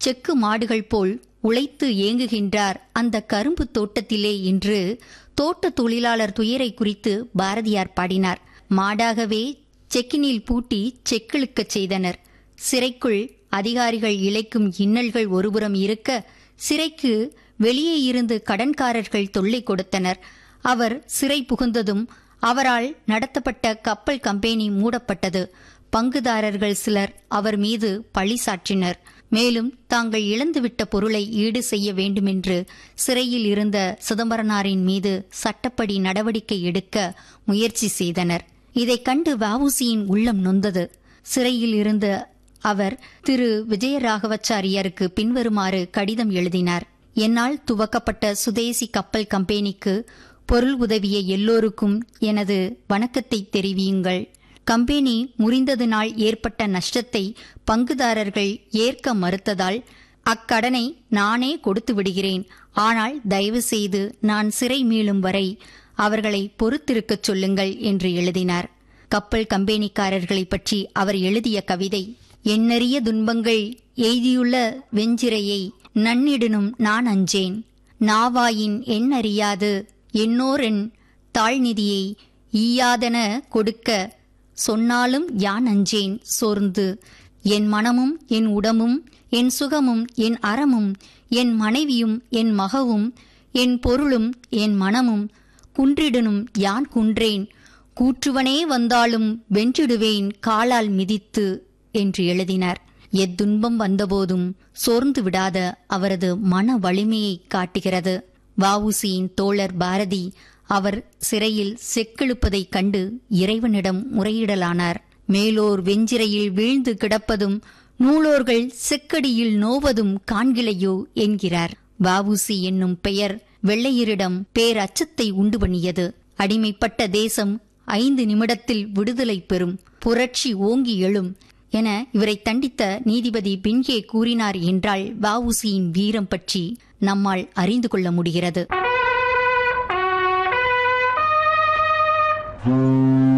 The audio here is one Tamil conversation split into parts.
செக்கு மாடுகள் போல் உழைத்து ஏங்குகின்றார் அந்த கரும்பு தோட்டத்திலே என்று தோட்ட தொழிலாளர் துயரை குறித்து பாரதியார் பாடினார் மாடாகவே செக்கினில் பூட்டி செக்கிழுக்கச் செய்தனர் சிறைக்குள் அதிகாரிகள் இழைக்கும் இன்னல்கள் ஒருபுறம் இருக்க சிறைக்கு வெளியே இருந்து கடன்காரர்கள் தொல்லை கொடுத்தனர் அவர் சிறை புகுந்ததும் அவரால் நடத்தப்பட்ட கப்பல் கம்பெனி மூடப்பட்டது பங்குதாரர்கள் சிலர் அவர் மீது பழி சாற்றினர் மேலும் தாங்கள் இழந்துவிட்ட பொருளை ஈடு செய்ய வேண்டுமென்று சிறையில் இருந்த சிதம்பரனாரின் மீது சட்டப்படி நடவடிக்கை எடுக்க முயற்சி செய்தனர் இதைக் கண்டு வவுசியின் உள்ளம் நொந்தது சிறையில் இருந்த அவர் திரு விஜயராகவச்சாரியாருக்கு பின்வருமாறு கடிதம் எழுதினார் என்னால் துவக்கப்பட்ட சுதேசி கப்பல் கம்பெனிக்கு பொருள் உதவிய எல்லோருக்கும் எனது வணக்கத்தை தெரிவியுங்கள் கம்பெனி முறிந்ததினால் ஏற்பட்ட நஷ்டத்தை பங்குதாரர்கள் ஏற்க மறுத்ததால் அக்கடனை நானே கொடுத்து விடுகிறேன் ஆனால் தயவு செய்து நான் சிறை மீளும் வரை அவர்களை பொறுத்திருக்கச் சொல்லுங்கள் என்று எழுதினார் கப்பல் கம்பெனிக்காரர்களைப் பற்றி அவர் எழுதிய கவிதை எண்ணறிய துன்பங்கள் எய்தியுள்ள வெஞ்சிரையை நன்னிடனும் நான் அஞ்சேன் நாவாயின் என் அறியாது என்னோரென் தாழ்நிதியை ஈயாதென கொடுக்க சொன்னாலும் யான் அஞ்சேன் சோர்ந்து என் மனமும் என் உடம்பும் என் சுகமும் என் அறமும் என் மனைவியும் என் மகவும் என் பொருளும் என் மனமும் குன்றிடனும் யான் குன்றேன் கூற்றுவனே வந்தாலும் வென்றிடுவேன் காலால் மிதித்து என்று எழுதினார் எத்துன்பம் வந்தபோதும் சோர்ந்து விடாத அவரது மன வலிமையை காட்டுகிறது வவுசியின் தோழர் பாரதி அவர் சிறையில் செக்கெழுப்பதைக் கண்டு இறைவனிடம் முறையிடலானார் மேலோர் வெஞ்சிரையில் வீழ்ந்து கிடப்பதும் நூலோர்கள் செக்கடியில் நோவதும் காண்கிலையோ என்கிறார் வவுசி என்னும் பெயர் வெள்ளையரிடம் பேரச்சத்தை உண்டு பண்ணியது அடிமைப்பட்ட தேசம் ஐந்து நிமிடத்தில் விடுதலை பெறும் புரட்சி ஓங்கி எழும் என இவரை தண்டித்த நீதிபதி பின்கே கூறினார் என்றால் வவுசியின் வீரம் பற்றி நம்மால் அறிந்து கொள்ள முடிகிறது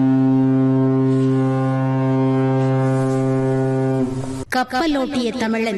கப்பலோட்டிய தமிழன்